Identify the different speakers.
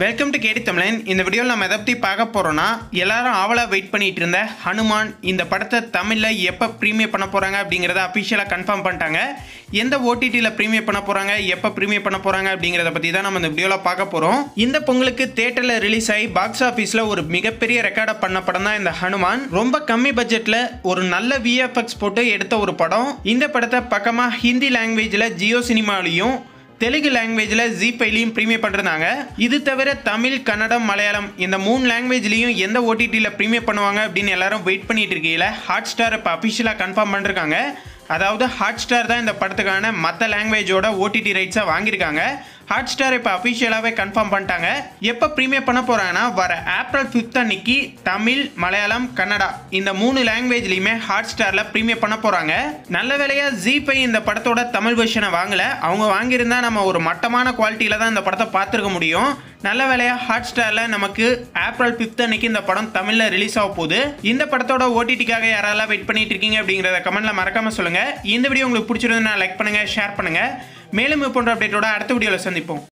Speaker 1: welcome to கேடி தமிழன் இந்த வீடியோவில் நம்ம எதை பற்றி பார்க்க போகிறோன்னா எல்லாரும் ஆவலாக வெயிட் பண்ணிட்டு இருந்த ஹனுமான் இந்த படத்தை தமிழில் எப்போ ப்ரீமியர் பண்ண போகிறாங்க அப்படிங்கிறத அஃபிஷியலாக கன்ஃபார்ம் பண்ணிட்டாங்க எந்த ஓடிடியில் ப்ரீமியர் பண்ண போகிறாங்க எப்போ ப்ரீமியர் பண்ண போகிறாங்க அப்படிங்கிறத பற்றி தான் நம்ம இந்த வீடியோவில் பார்க்க போகிறோம் இந்த பொங்கலுக்கு தேட்டரில் ரிலீஸ் ஆகி பாக்ஸ் ஆஃபீஸில் ஒரு மிகப்பெரிய ரெக்கார்டை பண்ண படம் தான் இந்த ஹனுமான் ரொம்ப கம்மி பட்ஜெட்டில் ஒரு நல்ல விஎஃப்எக்ஸ் போட்டு எடுத்த ஒரு படம் இந்த படத்தை பக்கமாக ஹிந்தி லாங்குவேஜில் ஜியோ சினிமாலையும் தெலுங்கு லாங்குவேஜில் ஜி ஃபைலையும் ப்ரீமியர் பண்ணுறாங்க இது தவிர தமிழ் கன்னடம் மலையாளம் இந்த மூணு லாங்குவேஜ்லையும் எந்த ஓடிடியில் ப்ரீமியர் பண்ணுவாங்க அப்படின்னு எல்லாரும் வெயிட் பண்ணிட்டு இருக்கையில் ஹாட் ஸ்டார் இப்போ அஃபிஷியலாக கன்ஃபார்ம் பண்ணிருக்காங்க அதாவது ஹாட் ஸ்டார் தான் இந்த படத்துக்கான மற்ற லாங்குவேஜோட ஓடிடி ரைட்ஸை வாங்கியிருக்காங்க ஹாட் ஸ்டார் இப்போ அஃபிஷியலாகவே கன்ஃபார்ம் பண்ணிட்டாங்க எப்போ ப்ரீமியர் பண்ண போகிறாங்கன்னா வர ஏப்ரல் ஃபிஃப்த் அன்னைக்கு தமிழ் மலையாளம் கன்னடா இந்த மூணு லாங்குவேஜ்லையுமே ஹாட் ஸ்டாரில் ப்ரீமியர் பண்ண போகிறாங்க நல்ல வேலையாக ஜி பை இந்த படத்தோட தமிழ் வெர்ஷனை வாங்கலை அவங்க வாங்கியிருந்தா நம்ம ஒரு மட்டமான குவாலிட்டியில் தான் இந்த படத்தை பார்த்துருக்க முடியும் நல்ல வேலையாக ஹாட் ஸ்டாரில் நமக்கு ஏப்ரல் ஃபிஃப்த் அன்னைக்கு இந்த படம் தமிழில் ரிலீஸ் ஆக போகுது இந்த படத்தோட ஓடிடிக்காக யாரெல்லாம் வெயிட் பண்ணிட்டு இருக்கீங்க அப்படிங்கிறத கமெண்ட்ல மறக்காம சொல்லுங்க இந்த வீடியோ உங்களுக்கு பிடிச்சிருந்தா லைக் பண்ணுங்க ஷேர் பண்ணுங்க மேலும் இது போன்ற அப்டேட்டோட அடுத்த வீடியோவில் சந்திப்போம்